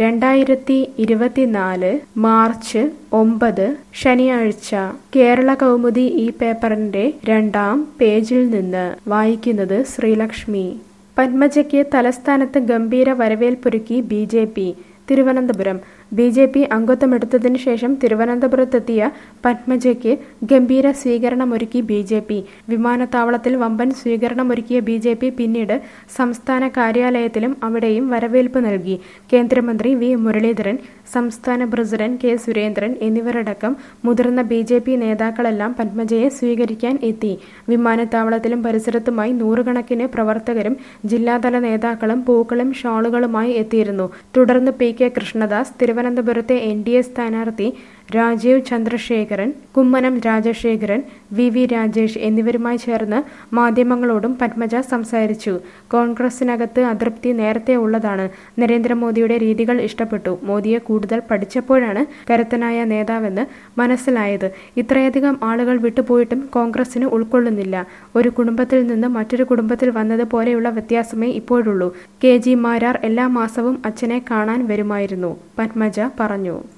രണ്ടായിരത്തി ഇരുപത്തിനാല് മാർച്ച് ഒമ്പത് ശനിയാഴ്ച കേരള കൗമുദി ഈ പേപ്പറിന്റെ രണ്ടാം പേജിൽ നിന്ന് വായിക്കുന്നത് ശ്രീലക്ഷ്മി പത്മജയ്ക്ക് തലസ്ഥാനത്ത് ഗംഭീര വരവേൽപ്പൊരുക്കി B J P Thiruvananthapuram B J P അംഗത്വമെടുത്തതിനു ശേഷം തിരുവനന്തപുരത്തെത്തിയ പത്മജയ്ക്ക് ഗംഭീര സ്വീകരണമൊരുക്കി ബി ജെ പി വിമാനത്താവളത്തിൽ വമ്പൻ സ്വീകരണമൊരുക്കിയ ബി ജെ പി പിന്നീട് സംസ്ഥാന കാര്യാലയത്തിലും അവിടെയും വരവേൽപ്പ് നൽകി കേന്ദ്രമന്ത്രി വി മുരളീധരൻ സംസ്ഥാന പ്രസിഡന്റ് കെ സുരേന്ദ്രൻ എന്നിവരടക്കം മുതിർന്ന ബി ജെ പി നേതാക്കളെല്ലാം പത്മജയെ സ്വീകരിക്കാൻ എത്തി വിമാനത്താവളത്തിലും പരിസരത്തുമായി നൂറുകണക്കിന് പ്രവർത്തകരും ജില്ലാതല നേതാക്കളും പൂക്കളും ഷാളുകളുമായി എത്തിയിരുന്നു തുടർന്ന് പി കെ കൃഷ്ണദാസ് തിരുവനന്തപുരത്തെ എൻ ഡി എ സ്ഥാനാർത്ഥി രാജീവ് ചന്ദ്രശേഖരൻ കുമ്മനം രാജശേഖരൻ വി വി രാജേഷ് എന്നിവരുമായി ചേർന്ന് മാധ്യമങ്ങളോടും പത്മജ സംസാരിച്ചു കോൺഗ്രസിനകത്ത് അതൃപ്തി നേരത്തെ ഉള്ളതാണ് നരേന്ദ്രമോദിയുടെ രീതികൾ ഇഷ്ടപ്പെട്ടു മോദിയെ കൂടുതൽ പഠിച്ചപ്പോഴാണ് കരുത്തനായ നേതാവെന്ന് മനസ്സിലായത് ഇത്രയധികം ആളുകൾ വിട്ടുപോയിട്ടും കോൺഗ്രസിന് ഉൾക്കൊള്ളുന്നില്ല ഒരു കുടുംബത്തിൽ നിന്ന് മറ്റൊരു കുടുംബത്തിൽ വന്നതുപോലെയുള്ള വ്യത്യാസമേ ഇപ്പോഴുള്ളൂ കെ ജി മാരാർ എല്ലാ മാസവും അച്ഛനെ കാണാൻ വരുമായിരുന്നു പത്മജ പറഞ്ഞു